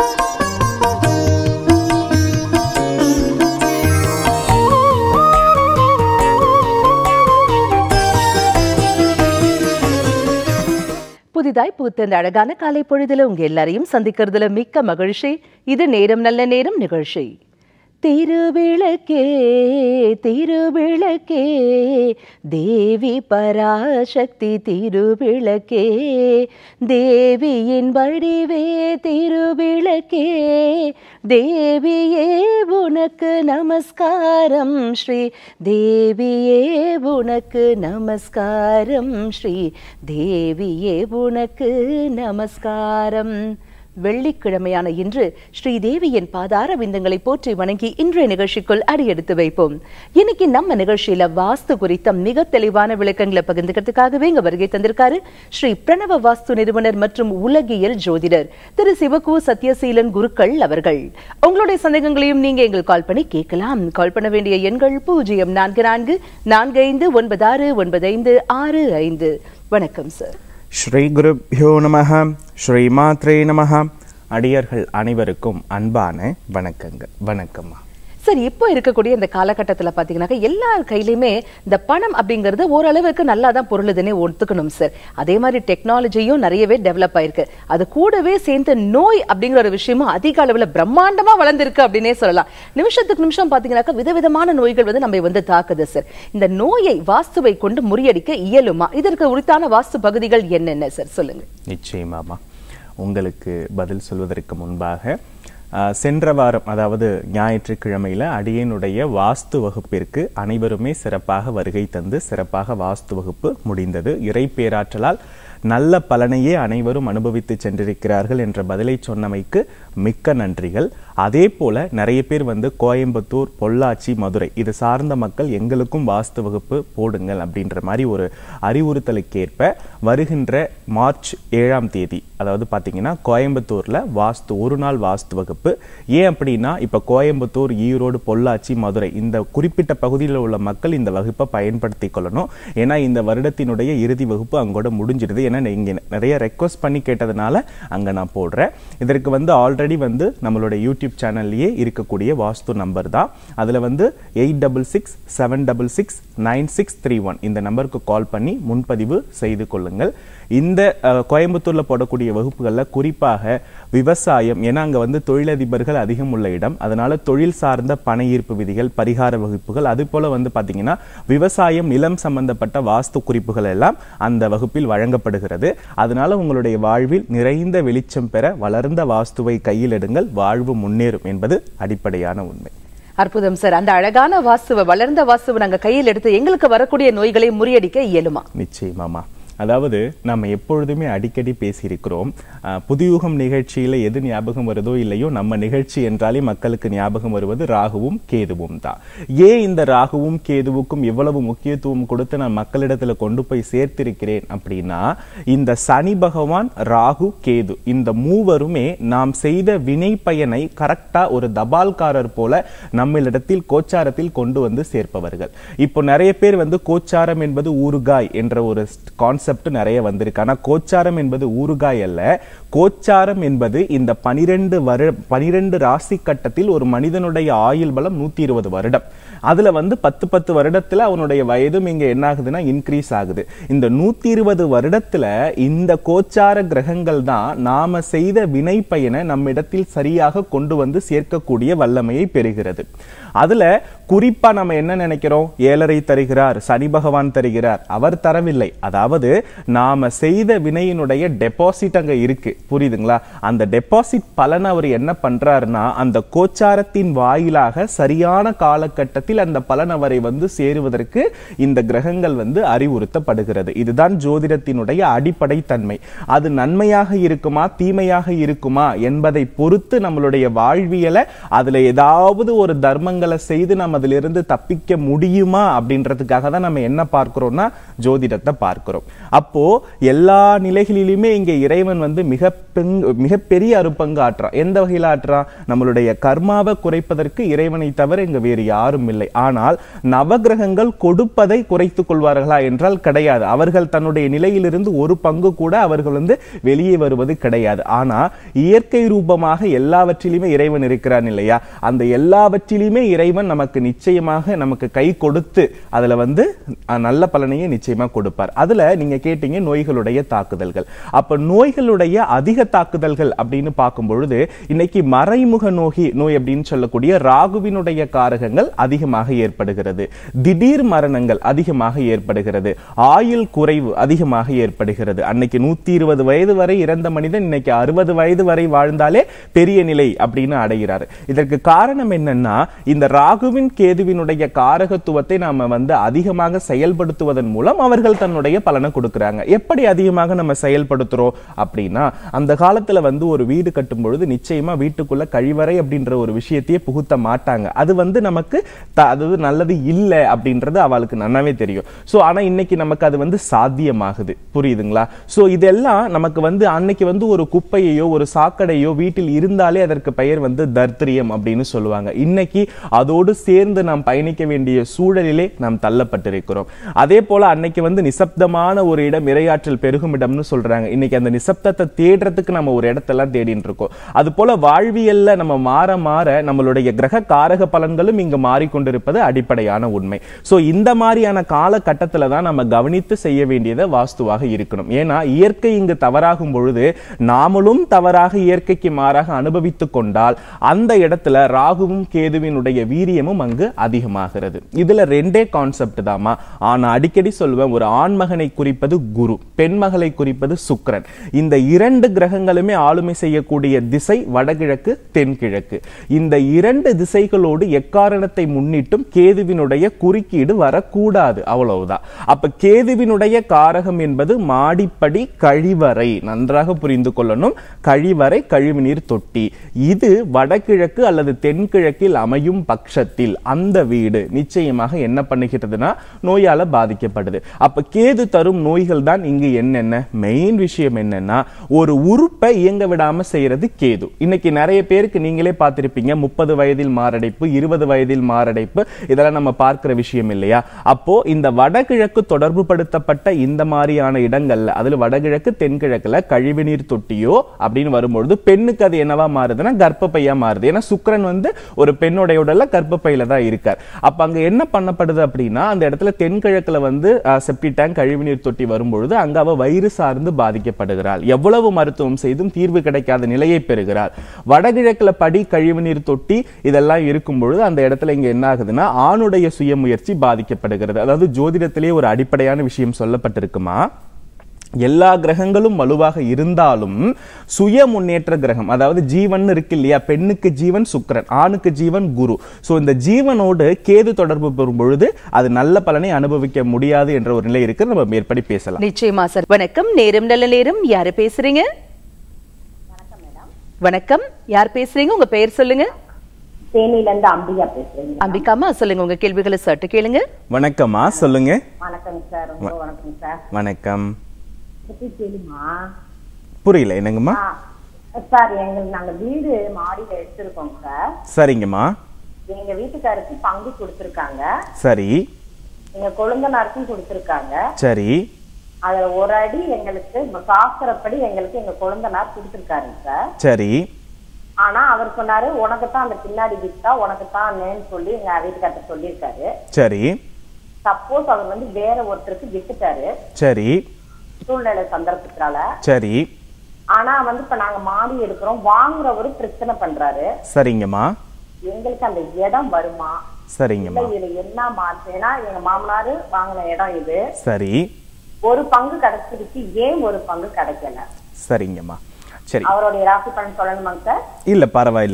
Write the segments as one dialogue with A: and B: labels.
A: புதிதாய் பூத்த இந்த அழகான காலை பொழுதுல உங்க எல்லாரையும் சந்திக்கிறதுல மிக்க மகிழ்ச்சி இது நேரம் நல்ல நேரம் நிகழ்ச்சி திருவிளக்கே திருவிளக்கே தேவி பராசக்தி திருவிளக்கே தேவியின் வடிவே திருவிளக்கே தேவியே உனக்கு நமஸ்காரம் ஸ்ரீ தேவியே உனக்கு நமஸ்காரம் ஸ்ரீ தேவியே உனக்கு நமஸ்காரம் வெள்ளிக்கிழமையான இன்று ஸ்ரீதேவியின் பாதார விந்தங்களை போற்றி வணங்கி இன்றைய நிகழ்ச்சிக்குள் அடியெடுத்து வைப்போம் இன்னைக்கு நம்ம நிகழ்ச்சியில வாஸ்து குறித்த மிக தெளிவான விளக்கங்களை பகிர்ந்துக்கிறதுக்காகவே இங்க வருகை தந்திருக்காரு ஸ்ரீ பிரணவ வாஸ்து நிறுவனர் மற்றும் உலகியல் ஜோதிடர் திரு சிவகு சத்யசீலன் குருக்கள் அவர்கள் உங்களுடைய சந்தேகங்களையும் நீங்க எங்களுக்கு கால் பண்ணி கேட்கலாம் கால் பண்ண வேண்டிய எண்கள் பூஜ்ஜியம் நான்கு நான்கு நான்கு ஐந்து ஒன்பது ஆறு ஒன்பது ஐந்து ஆறு ஐந்து வணக்கம் சார்
B: ஸ்ரீகுருப்யோ நமஹ ஸ்ரீமாத்ரே நமஹ அடியர்கள் அனைவருக்கும் அன்பான வணக்கங்கள் வணக்கம்மா
A: சார் இப்போ இருக்கக்கூடிய இந்த காலகட்டத்தில் பார்த்தீங்கன்னாக்கா எல்லார் கையிலையுமே இந்த பணம் அப்படிங்கிறது ஓரளவுக்கு நல்லா தான் பொருளுதுன்னே ஒத்துக்கணும் சார் அதே மாதிரி டெக்னாலஜியும் நிறையவே டெவலப் ஆயிருக்கு அது கூடவே சேர்ந்து நோய் அப்படிங்கிற ஒரு விஷயமும் அதிக அளவில் பிரம்மாண்டமா வளர்ந்துருக்கு அப்படின்னே சொல்லலாம் நிமிஷத்துக்கு நிமிஷம் பார்த்தீங்கன்னாக்கா விதவிதமான நோய்கள் வந்து நம்ம வந்து தாக்குது சார் இந்த நோயை வாஸ்துவை கொண்டு முறியடிக்க இயலுமா இதற்கு உரித்தான வாஸ்து பகுதிகள் என்னென்ன சார் சொல்லுங்க
B: நிச்சயமாமா உங்களுக்கு பதில் சொல்வதற்கு முன்பாக ஆஹ், சென்ற வாரம் அதாவது ஞாயிற்றுக்கிழமையில அடியனுடைய வாஸ்து வகுப்பிற்கு அனைவருமே சிறப்பாக வருகை தந்து சிறப்பாக வாஸ்து வகுப்பு முடிந்தது இறை பேராற்றலால் நல்ல பலனையே அனைவரும் அனுபவித்து சென்றிருக்கிறார்கள் என்ற பதிலை சொன்னமைக்கு மிக்க நன்றிகள் அதே போல நிறைய பேர் வந்து கோயம்புத்தூர் பொள்ளாச்சி மதுரை இது சார்ந்த மக்கள் எங்களுக்கும் வாஸ்து வகுப்பு போடுங்கள் அப்படின்ற மாதிரி ஒரு அறிவுறுத்தலுக்கேற்ப வருகின்ற மார்ச் ஏழாம் தேதி அதாவது பார்த்தீங்கன்னா கோயம்புத்தூர்ல வாஸ்து ஒரு நாள் வாஸ்து வகுப்பு ஏன் அப்படின்னா இப்ப கோயம்புத்தூர் ஈரோடு பொள்ளாச்சி மதுரை இந்த குறிப்பிட்ட பகுதியில் உள்ள மக்கள் இந்த வகுப்பை பயன்படுத்தி கொள்ளணும் ஏன்னா இந்த வருடத்தினுடைய இறுதி வகுப்பு அங்கோட முடிஞ்சிடுது ஏன்னா இங்க நிறைய ரெக்வஸ்ட் பண்ணி கேட்டதுனால அங்க நான் போடுறேன் இதற்கு வந்து ஆல்ரெடி வந்து நம்மளோட யூடியூப் சேனல்லையே இருக்கக்கூடிய வாஸ்து நம்பர் தான் அதுல வந்து eight double six seven double six nine six three one இந்த நம்பருக்கு கால் பண்ணி முன்பதிவு செய்து கொள்ளுங்கள் இந்த அஹ், கோயம்புத்தூர்ல போடக்கூடிய வகுப்புகள்ல குறிப்பாக விவசாயம் ஏன்னா அங்க வந்து தொழிலதிபர்கள் அதிகம் உள்ள இடம் அதனால தொழில் சார்ந்த பண ஈர்ப்பு விதிகள் பரிகார வகுப்புகள் அது போல வந்து பாத்தீங்கன்னா விவசாயம் நிலம் சம்பந்தப்பட்ட வாஸ்து குறிப்புகள் எல்லாம் அந்த வகுப்பில் வழங்கப்படுகிறது அதனால உங்களுடைய வாழ்வில் நிறைந்த வெளிச்சம் பெற வளர்ந்த வாஸ்துவை கையில் எடுங்கள் வாழ்வு முன்னேறும் என்பது அடிப்படையான உண்மை
A: அற்புதம் சார் அந்த அழகான வாஸ்துவை வளர்ந்த வாஸ்துவை நாங்க கையில் எடுத்து எங்களுக்கு வரக்கூடிய நோய்களை முறியடிக்க இயலுமா
B: நிச்சயமாமா அதாவது நம்ம எப்பொழுதுமே அடிக்கடி பேசியிருக்கிறோம் அஹ், புதுயுகம் நிகழ்ச்சியில எது ஞாபகம் வருதோ இல்லையோ நம்ம நிகழ்ச்சி என்றாலே மக்களுக்கு ஞாபகம் வருவது ராகுவும் கேதுவும் தான் ஏன் இந்த ராகுவும் கேதுவுக்கும் இவ்வளவு முக்கியத்துவம் கொடுத்து நான் மக்களிடத்துல கொண்டு போய் சேர்த்திருக்கிறேன் அப்படின்னா இந்த சனி பகவான் ராகு கேது இந்த மூவருமே நாம் செய்த வினை பயனை கரெக்டா ஒரு தபால்காரர் போல நம்மளிடத்தில் கோச்சாரத்தில் கொண்டு வந்து சேர்ப்பவர்கள் இப்போ நிறைய பேர் வந்து கோச்சாரம் என்பது ஊறுகாய் என்ற ஒரு கான்செப்ட் நிறைய வந்திருக்கு ஆனா கோச்சாரம் என்பது ஊறுகாய் அல்ல கோச்சாரம் என்பது இந்த பனிரெண்டு வரு பனிரெண்டு ராசி கட்டத்தில் ஒரு மனிதனுடைய ஆயுள் பலம் நூத்தி இருபது வருடம் அதுல வந்து பத்து பத்து வருடத்துல அவனுடைய வயதும் இங்க என்ன ஆகுதுன்னா இன்க்ரீஸ் ஆகுது இந்த நூத்தி இருபது வருடத்துல இந்த கோச்சார கிரகங்கள் தான் நாம செய்த வினை பயனை நம்மிடத்தில் சரியாக கொண்டு வந்து சேர்க்கக்கூடிய வல்லமையை பெறுகிறது அதுல குறிப்பா நம்ம என்ன நினைக்கிறோம் ஏழரை தருகிறார் சனி பகவான் தருகிறார் அவர் தரவில்லை அதாவது நாம செய்த வினையினுடைய டெபாசிட் அங்க இருக்கு புரியுதுங்களா அந்த டெபாசிட் பலன் அவர் என்ன பண்றாருன்னா அந்த கோச்சாரத்தின் வாயிலாக சரியான காலகட்டத்தில் அந்த பலன் அவரை வந்து சேருவதற்கு இந்த கிரகங்கள் வந்து அறிவுறுத்தப்படுகிறது இதுதான் ஜோதிடத்தினுடைய அடிப்படை தன்மை அது நன்மையாக இருக்குமா தீமையாக இருக்குமா என்பதை பொறுத்து நம்மளுடைய வாழ்வியலை அதுல ஏதாவது ஒரு தர்மங்களை செய்து நம்ம அதிலிருந்து தப்பிக்க முடியுமா அப்படின்றதுக்காக தான் நம்ம என்ன பார்க்கிறோம்னா ஜோதிடத்தை பார்க்கிறோம் அப்போ எல்லா நிலைகளிலுமே இங்க இறைவன் வந்து மிக பெங்- மிகப்பெரிய அருப்பங்கு ஆற்றான் எந்த வகையில் ஆற்றான் நம்மளுடைய கர்மாவை குறைப்பதற்கு இறைவனை தவிர இங்க வேறு யாரும் இல்லை ஆனால் நவகிரகங்கள் கொடுப்பதை குறைத்துக் கொள்வார்களா என்றால் கிடையாது அவர்கள் தன்னுடைய நிலையிலிருந்து ஒரு பங்கு கூட அவர்கள் வந்து வெளியே வருவது கிடையாது ஆனா இயற்கை ரூபமாக எல்லாவற்றிலுமே இறைவன் இருக்கிறான் இல்லையா அந்த எல்லாவற்றிலுமே இறைவன் நமக்கு நிச்சயமாக நமக்கு கை கொடுத்து அதுல வந்து அஹ், நல்ல பலனையே நிச்சயமா கொடுப்பார் அதுல நீங்க கேட்டீங்க நோய்களுடைய தாக்குதல்கள் அப்ப நோய்களுடைய அதிக தாக்குதல்கள் அப்படின்னு பார்க்கும் பொழுது இன்னைக்கு மறைமுக நோய் நோய் அப்படின்னு சொல்லக்கூடிய ராகுவினுடைய காரகங்கள் அதிகமாக ஏற்படுகிறது திடீர் மரணங்கள் அதிகமாக ஏற்படுகிறது ஆயுள் குறைவு அதிகமாக ஏற்படுகிறது அன்னைக்கு நூத்தி இருபது வயது வரை இறந்த மனிதன் இன்னைக்கு அறுபது வயது வரை வாழ்ந்தாலே பெரிய நிலை அப்படின்னு அடைகிறார் இதற்கு காரணம் என்னன்னா இந்த ராகுவின் கேதுவினுடைய காரகத்துவத்தை நாம வந்து அதிகமாக செயல்படுத்துவதன் மூலம் அவர்கள் தன்னுடைய பலனை கொடுக்கறாங்க எப்படி அதிகமாக நம்ம செயல்படுத்துறோம் அப்படின்னா அந்த காலத்துல வந்து ஒரு வீடு கட்டும் பொழுது நிச்சயமா வீட்டுக்குள்ள கழிவறை அப்படின்ற ஒரு விஷயத்தையே புகுத்த மாட்டாங்க அது வந்து நமக்கு த- அதாவது நல்லது இல்லை அப்படின்றது அவளுக்கு நல்லாவே தெரியும் சோ ஆனா இன்னைக்கு நமக்கு அது வந்து சாத்தியமாகுது புரியுதுங்களா சோ இதெல்லாம் நமக்கு வந்து அன்னைக்கு வந்து ஒரு குப்பையையோ ஒரு சாக்கடையோ வீட்டில் இருந்தாலே அதற்கு பெயர் வந்து தர்த்திரியம் அப்படின்னு சொல்லுவாங்க இன்னைக்கு அதோடு சேர்ந்து நாம் பயணிக்க வேண்டிய சூழலிலே நாம் தள்ளப்பட்டிருக்கிறோம் அதே போல அன்னைக்கு வந்து நிசப்தமான ஒரு இடம் இரையாற்றல் பெருகும் இடம்னு சொல்றாங்க இன்னைக்கு அந்த நிசப்தத்தை தேடுறதுக்கு நம்ம ஒரு இடத்தெல்லாம் தேடிட்டு இருக்கோம் அது போல வாழ்வியல்ல நம்ம மாற மாற நம்மளுடைய கிரக காரக பலன்களும் இங்கு மாறிக்கொண்டிருப்பது அடிப்படையான உண்மை சோ இந்த மாதிரியான காலகட்டத்துல தான் நம்ம கவனித்து செய்ய வேண்டியது வாஸ்துவாக இருக்கணும் ஏன்னா இயற்கை இங்கு தவறாகும் பொழுது நாமளும் தவறாக இயற்கைக்கு மாறாக அனுபவித்துக் கொண்டால் அந்த இடத்துல ராகுவும் கேதுவினுடைய வீரியமும் அங்கு அதிகமாகிறது இதுல ரெண்டே கான்செப்ட் தாமா ஆனா அடிக்கடி சொல்லுவேன் ஒரு ஆண்மகனை குறிப்பது குரு பெண்மகளை குறிப்பது சுக்கிரன் இந்த இரண்டு கிரகங்களுமே ஆளுமை செய்யக்கூடிய திசை வடகிழக்கு தென்கிழக்கு இந்த இரண்டு திசைகளோடு எக்காரணத்தை முன்னிட்டும் கேதுவினுடைய குறுக்கீடு வரக்கூடாது அவ்வளவுதான் அப்ப கேதுவினுடைய காரகம் என்பது மாடிப்படி கழிவறை நன்றாக புரிந்து கொள்ளணும் கழிவறை கழிவுநீர் தொட்டி இது வடகிழக்கு அல்லது தென்கிழக்கில் அமையும் பட்சத்தில் அந்த வீடு நிச்சயமாக என்ன பண்ணுகிறதுனா நோயால பாதிக்கப்படுது அப்ப கேது தரும் நோய்கள் தான் இங்கு என்னென்ன மெயின் விஷயம் என்னன்னா ஒரு உறுப்பை இயங்க விடாம செய்யறது கேது இன்னைக்கு நிறைய பேருக்கு நீங்களே பார்த்திருப்பீங்க முப்பது வயதில் மாரடைப்பு இருபது வயதில் மாரடைப்பு இதெல்லாம் நம்ம பார்க்கிற விஷயம் இல்லையா அப்போ இந்த வடகிழக்கு தொடர்பு படுத்தப்பட்ட இந்த மாதிரியான இடங்கள்ல அதுல வடகிழக்கு தென்கிழக்குல கழிவுநீர் தொட்டியோ அப்படின்னு வரும்பொழுது பெண்ணுக்கு அது என்னவா மாறுதுன்னா கர்ப்பப்பையா மாறுது ஏன்னா சுக்கிரன் வந்து ஒரு பெண்ணுடைய உடல்ல கர்ப்பப்பையில தான் இருக்கார் அப்ப அங்க என்ன பண்ணப்படுது அப்படின்னா அந்த இடத்துல தென்கிழக்குல வந்து செப்டி டேங்க் கழிவுநீர் தொட்டி வரும்பொழுது அங்க அவ வயிறு சார்ந்து பாதிக்கப்படுகிறாள் எவ்வளவு மருத்துவம் செய்தும் தீர்வு கிடைக்காத நிலையை பெறுகிறாள் வடகிழக்குல படி கழிவுநீர் தொட்டி இதெல்லாம் இருக்கும் பொழுது அந்த இடத்துல இங்க என்ன ஆகுதுன்னா ஆணுடைய சுயமுயற்சி பாதிக்கப்படுகிறது அதாவது ஜோதிடத்திலே ஒரு அடிப்படையான விஷயம் சொல்லப்பட்டிருக்குமா எல்லா கிரகங்களும் வலுவாக இருந்தாலும் சுய முன்னேற்ற கிரகம் அதாவது ஜீவன் இருக்கு இல்லையா பெண்ணுக்கு ஜீவன் சுக்கிரன் ஆணுக்கு ஜீவன் குரு சோ இந்த ஜீவனோடு கேது தொடர்பு பெறும் பொழுது அது நல்ல பலனை அனுபவிக்க முடியாது என்ற ஒரு நிலை இருக்கு நம்ம மேற்படி பேசலாம்
A: நிச்சயமா சார் வணக்கம் நேரம் நல்ல நேரம் யாரு பேசுறீங்க வணக்கம் யார் பேசுறீங்க உங்க பெயர் சொல்லுங்க
C: தேனியில இருந்து அம்பிகா பேசுறேங்க
A: அம்பிகாமா சொல்லுங்க உங்க கேள்விகளை சட்டு கேளுங்க
B: வணக்கம்மா சொல்லுங்க
C: வணக்கம் சார் ரொம்ப வணக்கம் சார்
B: வணக்கம்
C: எப்படி கேளுமா
B: புரியல என்னங்கம்மா
C: சார் எங்களுக்கு நாங்க வீடு மாடியில எடுத்திருக்கோம் சார்
B: சரிங்கம்மா
C: எங்க வீட்டுக்காருக்கு பங்கு கொடுத்திருக்காங்க
B: சரி
C: எங்க கொழுந்தனாருக்கும் கொடுத்திருக்காங்க
B: சரி
C: அதுல ஒரு அடி எங்களுக்கு சாஸ்திரப்படி எங்களுக்கு எங்க கொழுந்தனார் கொடுத்திருக்காருங்க சார்
B: சரி
C: ஆனா அவர் சொன்னாரு உனக்கு தான் அந்த பின்னாடி வித்தா உனக்கு தான் சொல்லி எங்க வீட்டுக்கார்ட்ட சொல்லியிருக்காரு
B: சரி
C: சப்போஸ் அவர் வந்து வேற ஒருத்தருக்கு வித்துட்டாரு
B: சரி
C: சூழ்நிலை சந்தர்ப்பத்தினால
B: சரி
C: ஆனா வந்து இப்ப நாங்க மாடி எடுக்கிறோம் வாங்குறவரு பிரச்சனை பண்றாரு
B: சரிங்கம்மா
C: எங்களுக்கு அந்த இடம் வருமா இல்ல
B: சரிங்கம்மா
C: இதுல என்ன மாற்று ஏன்னா எங்க மாமனாரு வாங்கின இடம் இது
B: சரி
C: ஒரு பங்கு கிடைச்சிருச்சு ஏன் ஒரு பங்கு கிடைக்கல
B: சரிங்கம்மா சரி
C: அவருடைய ராசி பலன் சொல்லணுமாங்க சார்
B: இல்ல பரவாயில்லம்மா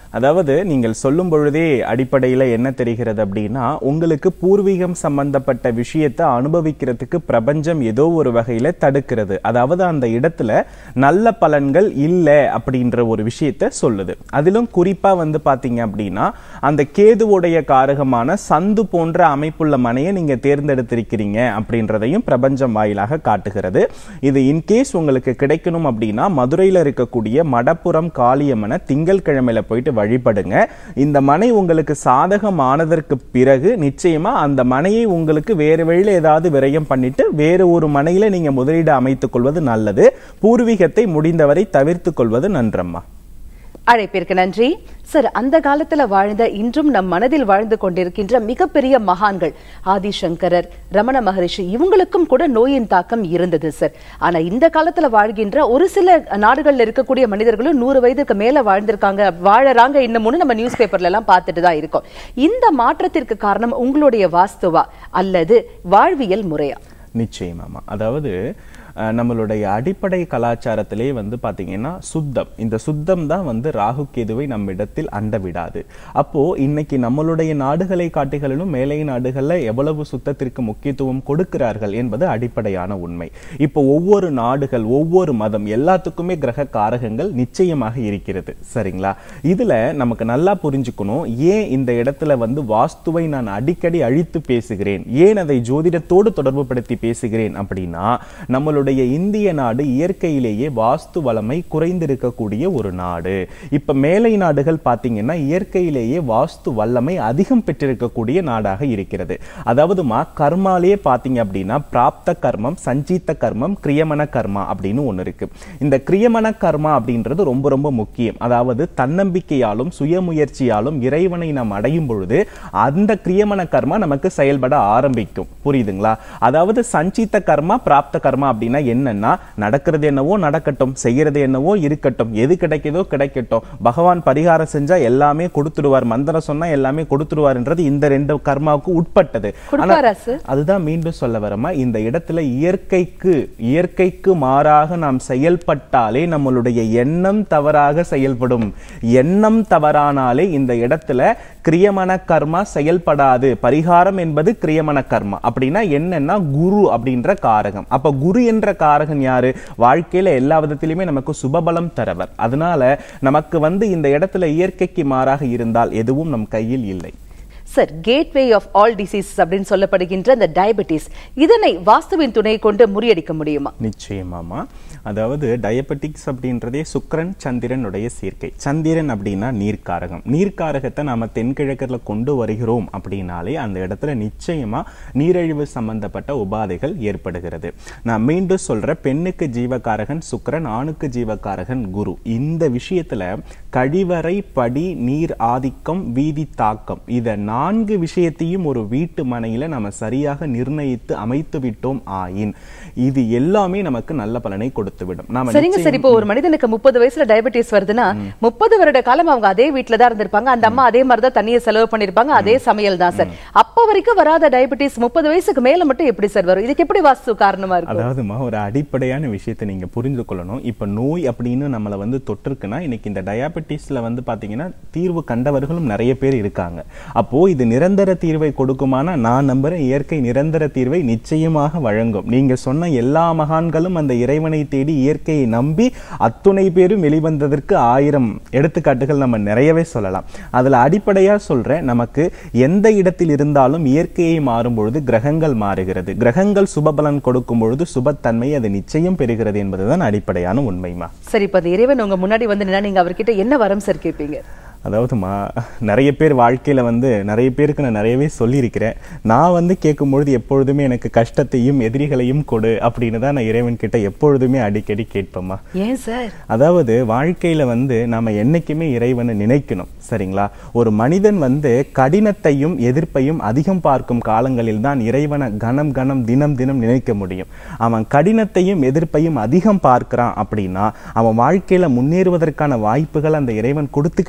B: அதாவது நீங்கள் சொல்லும் பொழுதே அடிப்படையில என்ன தெரிகிறது அப்படின்னா உங்களுக்கு பூர்வீகம் சம்பந்தப்பட்ட விஷயத்தை அனுபவிக்கிறதுக்கு பிரபஞ்சம் ஏதோ ஒரு வகையில தடுக்கிறது அதாவது அந்த இடத்துல நல்ல பலன்கள் இல்லை அப்படின்ற ஒரு விஷயத்த சொல்லுது அதிலும் குறிப்பா வந்து பாத்தீங்க அப்படின்னா அந்த கேதுவுடைய காரகமான சந்து போன்ற அமைப்புள்ள மனையை நீங்க தேர்ந்தெடுத்திருக்கிறீங்க அப்படின்றதையும் பிரபஞ்சம் வாயிலாக காட்டுகிறது இது இன்கேஸ் உங்களுக்கு கிடைக்கணும் அப்படின்னா மதுரையில இருக்கக்கூடிய மடப்புறம் காளியம்மனை திங்கள் கிழமையில போயிட்டு வழிபடுங்க இந்த மனை உங்களுக்கு சாதகமானதற்கு பிறகு நிச்சயமா அந்த மனையை உங்களுக்கு வேறு வழியில ஏதாவது விரயம் பண்ணிட்டு வேறு ஒரு மனையில நீங்க முதலீடு அமைத்துக் கொள்வது நல்லது பூர்வீகத்தை முடிந்தவரை தவிர்த்துக் கொள்வது நன்றம்மா
A: அழைப்பிற்கு நன்றி சார் அந்த காலத்துல வாழ்ந்த இன்றும் நம் மனதில் வாழ்ந்து கொண்டிருக்கின்ற மிகப்பெரிய மகான்கள் ஆதிசங்கரர் ரமண மகரிஷி இவங்களுக்கும் கூட நோயின் தாக்கம் இருந்தது சார் ஆனா இந்த காலத்துல வாழ்கின்ற ஒரு சில நாடுகள்ல இருக்கக்கூடிய மனிதர்களும் நூறு வயதுக்கு மேல வாழ்ந்திருக்காங்க வாழறாங்க இன்னமும் நம்ம நியூஸ் பேப்பர்ல எல்லாம் பார்த்துட்டு தான் இருக்கோம் இந்த மாற்றத்திற்கு காரணம் உங்களுடைய வாஸ்துவா அல்லது வாழ்வியல் முறையா
B: நிச்சயமாமா அதாவது அஹ், நம்மளுடைய அடிப்படை கலாச்சாரத்திலே வந்து பாத்தீங்கன்னா சுத்தம் இந்த சுத்தம் தான் வந்து ராகு கேதுவை நம்மிடத்தில் அண்ட விடாது அப்போ இன்னைக்கு நம்மளுடைய நாடுகளை காட்டிகளிலும் மேலை நாடுகள்ல எவ்வளவு சுத்தத்திற்கு முக்கியத்துவம் கொடுக்கிறார்கள் என்பது அடிப்படையான உண்மை இப்போ ஒவ்வொரு நாடுகள் ஒவ்வொரு மதம் எல்லாத்துக்குமே கிரக காரகங்கள் நிச்சயமாக இருக்கிறது சரிங்களா இதுல நமக்கு நல்லா புரிஞ்சுக்கணும் ஏன் இந்த இடத்துல வந்து வாஸ்துவை நான் அடிக்கடி அழித்து பேசுகிறேன் ஏன் அதை ஜோதிடத்தோடு தொடர்பு படுத்தி பேசுகிறேன் அப்படின்னா நம்மளுடைய இந்திய நாடு இயற்கையிலேயே வாஸ்து வளமை குறைந்திருக்கக்கூடிய ஒரு நாடு இப்ப மேலை நாடுகள் பாத்தீங்கன்னா இயற்கையிலேயே வாஸ்து வல்லமை அதிகம் பெற்றிருக்கக்கூடிய நாடாக இருக்கிறது அதாவதுமா கர்மாலேயே பாத்தீங்க அப்படின்னா பிராப்த கர்மம் சஞ்சீத்த கர்மம் கிரியமன கர்மா அப்படின்னு ஒண்ணு இருக்கு இந்த கிரியமன கர்மா அப்படின்றது ரொம்ப ரொம்ப முக்கியம் அதாவது தன்னம்பிக்கையாலும் சுயமுயற்சியாலும் இறைவனை நாம் அடையும் பொழுது அந்த கிரியமன கர்மா நமக்கு செயல்பட ஆரம்பிக்கும் புரியுதுங்களா அதாவது சஞ்சித்த கர்மா பிராப்த கர்மா அப்படின்னா என்னன்னா நடக்கிறது என்னவோ நடக்கட்டும் செய்யறது என்னவோ இருக்கட்டும் எது கிடைக்குதோ கிடைக்கட்டும் பகவான் பரிகாரம் செஞ்சா எல்லாமே கொடுத்துடுவார் மந்திரம் சொன்னா எல்லாமே கொடுத்துடுவார்ன்றது இந்த ரெண்டு கர்மாவுக்கு உட்பட்டது ஆனா
A: கொடுப்பாரா சார்
B: அதுதான் மீண்டும் சொல்ல வரமா இந்த இடத்துல இயற்கைக்கு இயற்கைக்கு மாறாக நாம் செயல்பட்டாலே நம்மளுடைய எண்ணம் தவறாக செயல்படும் எண்ணம் தவறானாலே இந்த இடத்துல கிரியமன கர்மா செயல்படாது பரிகாரம் என்பது கிரியமன கர்மா அப்படின்னா என்னன்னா குரு அப்படின்ற காரகம் அப்ப குரு என்ற காரகன் யாரு வாழ்க்கையில எல்லா விதத்திலுமே நமக்கு சுபபலம் தரவர் அதனால நமக்கு வந்து இந்த இடத்துல இயற்கைக்கு மாறாக இருந்தால் எதுவும் நம் கையில் இல்லை
A: sir gateway of all diseases அப்படின்னு சொல்லப்படுகின்ற இந்த டயபெட்டிஸ் இதனை வாஸ்துவின் துணை கொண்டு முறியடிக்க முடியுமா
B: நிச்சயமாமா அதாவது டயபெட்டிக்ஸ் அப்படின்றதே சுக்கிரன் சந்திரனுடைய சேர்க்கை சந்திரன் அப்படின்னா நீர்க்காரகம் நீர்க்காரகத்தை நாம தென்கிழக்கில் கொண்டு வருகிறோம் அப்படின்னாலே அந்த இடத்துல நிச்சயமா நீரிழிவு சம்பந்தப்பட்ட உபாதைகள் ஏற்படுகிறது நான் மீண்டும் சொல்ற பெண்ணுக்கு ஜீவகாரகன் சுக்கிரன் ஆணுக்கு ஜீவகாரகன் குரு இந்த விஷயத்துல கழிவறை படி நீர் ஆதிக்கம் வீதி தாக்கம் இத நான்கு விஷயத்தையும் ஒரு வீட்டு மனையில நம்ம சரியாக நிர்ணயித்து அமைத்து விட்டோம் ஆயின் இது எல்லாமே நமக்கு நல்ல பலனை கொடுத்து விடும் நாம
A: சரிங்க சார் இப்போ ஒரு மனிதனுக்கு முப்பது வயசுல டயபெட்டிஸ் வருதுன்னா முப்பது வருட காலம் அவங்க அதே வீட்டுல தான் இருந்திருப்பாங்க அந்த அம்மா அதே மாதிரி தான் தண்ணியை செலவு பண்ணிருப்பாங்க அதே சமையல் தான் சார் அப்ப வரைக்கும் வராத டயபெட்டிஸ் முப்பது வயசுக்கு மேல மட்டும் எப்படி சார் வரும் இதுக்கு எப்படி வாஸ்து காரணமா இருக்கும்
B: அதாவதுமா ஒரு அடிப்படையான விஷயத்தை நீங்க புரிந்து கொள்ளணும் இப்ப நோய் அப்படின்னு நம்மளை வந்து தொற்றுக்குன்னா இன்னைக்கு இந்த டயாபெட்டிஸ்ல வந்து பாத்தீங்கன்னா தீர்வு கண்டவர்களும் நிறைய பேர் இருக்காங்க அப்போ இது நிரந்தர தீர்வை கொடுக்குமானா நான் நம்புறேன் இயற்கை நிரந்தர தீர்வை நிச்சயமாக வழங்கும் நீங்க சொன்ன எல்லா மகான்களும் அந்த இறைவனை தேடி இயற்கையை நம்பி அத்துணை பேரும் வெளிவந்ததற்கு ஆயிரம் எடுத்துக்காட்டுகள் நம்ம நிறையவே சொல்லலாம் அதுல அடிப்படையா சொல்றேன் நமக்கு எந்த இடத்தில் இருந்தாலும் இயற்கையை மாறும் பொழுது கிரகங்கள் மாறுகிறது கிரகங்கள் சுபபலன் கொடுக்கும் பொழுது சுபத்தன்மை அது நிச்சயம் பெறுகிறது என்பதுதான் அடிப்படையான உண்மைமா
A: சரி இப்ப அந்த இறைவன் உங்க முன்னாடி வந்து நின்னா நீங்க அவர்கிட்ட என்ன வரம் சார் கேட்பீங்க
B: அதாவதுமா நிறைய பேர் வாழ்க்கையில வந்து நிறைய பேருக்கு நான் நிறையவே சொல்லியிருக்கிறேன் நான் வந்து கேட்கும்பொழுது எப்பொழுதுமே எனக்கு கஷ்டத்தையும் எதிரிகளையும் கொடு அப்படின்னு தான் நான் இறைவன் கிட்ட எப்பொழுதுமே அடிக்கடி கேட்பேம்மா
A: ஏன் சார்
B: அதாவது வாழ்க்கையில வந்து நாம என்னைக்குமே இறைவனை நினைக்கணும் சரிங்களா ஒரு மனிதன் வந்து கடினத்தையும் எதிர்ப்பையும் அதிகம் பார்க்கும் காலங்களில் தான் இறைவனை கணம் கணம் தினம் தினம் நினைக்க முடியும் அவன் கடினத்தையும் எதிர்ப்பையும் அதிகம் பார்க்கிறான் அப்படின்னா அவன் வாழ்க்கையில முன்னேறுவதற்கான வாய்ப்புகள் அந்த இறைவன் கொடுத்துக்கிட்டே இருக்காரு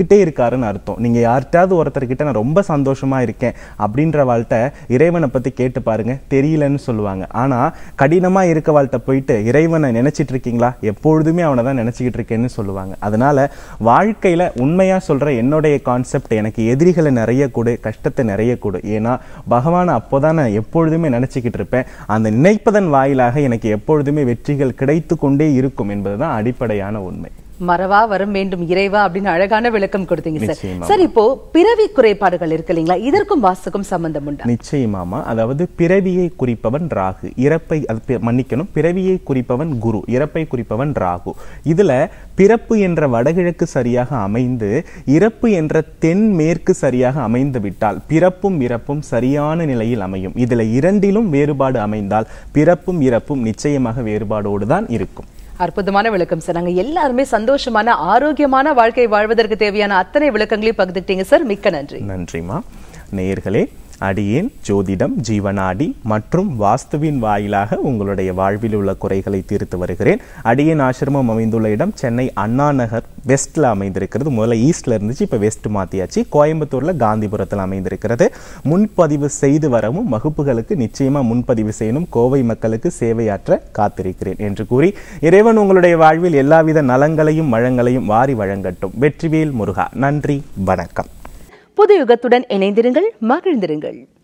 B: இருக்கிறாருன்னு அர்த்தம் நீங்க யார்கிட்டயாவது ஒருத்தர்கிட்ட நான் ரொம்ப சந்தோஷமா இருக்கேன் அப்படின்ற வாழ்க்கை இறைவனை பத்தி கேட்டு பாருங்க தெரியலன்னு சொல்லுவாங்க ஆனா கடினமா இருக்க வாழ்க்கை போயிட்டு இறைவனை நினைச்சிட்டு இருக்கீங்களா எப்பொழுதுமே அவனை தான் நினைச்சுக்கிட்டு இருக்கேன்னு சொல்லுவாங்க அதனால வாழ்க்கையில உண்மையா சொல்ற என்னுடைய கான்செப்ட் எனக்கு எதிரிகளை நிறைய கொடு கஷ்டத்தை நிறைய கொடு ஏன்னா பகவானை அப்போதான் நான் எப்பொழுதுமே நினைச்சுக்கிட்டு இருப்பேன் அந்த நினைப்பதன் வாயிலாக எனக்கு எப்பொழுதுமே வெற்றிகள் கிடைத்து கொண்டே இருக்கும் என்பதுதான் அடிப்படையான உண்மை
A: மறவா வரம் வேண்டும் இறைவா அப்படின்னு அழகான விளக்கம் கொடுத்தீங்க சார்
B: நிச்சயமா.
A: சார் இப்போ பிறவி குறைபாடுகள் இருக்கு இல்லைங்களா இதற்கும் வாஸ்துக்கும் சம்பந்தம் உண்டா
B: நிச்சயமாமா அதாவது பிறவியை குறிப்பவன் ராகு இறப்பை அது பி- மன்னிக்கணும் பிறவியை குறிப்பவன் குரு இறப்பை குறிப்பவன் ராகு இதுல பிறப்பு என்ற வடகிழக்கு சரியாக அமைந்து இறப்பு என்ற தென் மேற்கு சரியாக அமைந்து விட்டால் பிறப்பும் இறப்பும் சரியான நிலையில் அமையும் இதுல இரண்டிலும் வேறுபாடு அமைந்தால் பிறப்பும் இறப்பும் நிச்சயமாக வேறுபாடோடு தான் இருக்கும்
A: அற்புதமான விளக்கம் சார் நாங்க எல்லாருமே சந்தோஷமான ஆரோக்கியமான வாழ்க்கை வாழ்வதற்கு தேவையான அத்தனை விளக்கங்களையும் பகிர்ந்துட்டீங்க சார் மிக்க நன்றி
B: நன்றிமா நேயர்களே அடியேன் ஜோதிடம் ஜீவனாடி மற்றும் வாஸ்துவின் வாயிலாக உங்களுடைய வாழ்வில் உள்ள குறைகளை தீர்த்து வருகிறேன் அடியேன் ஆசிரமம் அமைந்துள்ள இடம் சென்னை அண்ணா நகர் வெஸ்ட்ல அமைந்திருக்கிறது முதல்ல ஈஸ்ட்ல இருந்துச்சு இப்ப வெஸ்ட் மாத்தியாச்சு கோயம்புத்தூர்ல காந்திபுரத்தில் அமைந்திருக்கிறது முன்பதிவு செய்து வரவும் வகுப்புகளுக்கு நிச்சயமா முன்பதிவு செய்யணும் கோவை மக்களுக்கு சேவையாற்ற காத்திருக்கிறேன் என்று கூறி இறைவன் உங்களுடைய வாழ்வில் எல்லாவித நலங்களையும் வளங்களையும் வாரி வழங்கட்டும் வெற்றிவேல் முருகா நன்றி வணக்கம்
A: புது யுகத்துடன் இணைந்திருங்கள் மகிழ்ந்திருங்கள்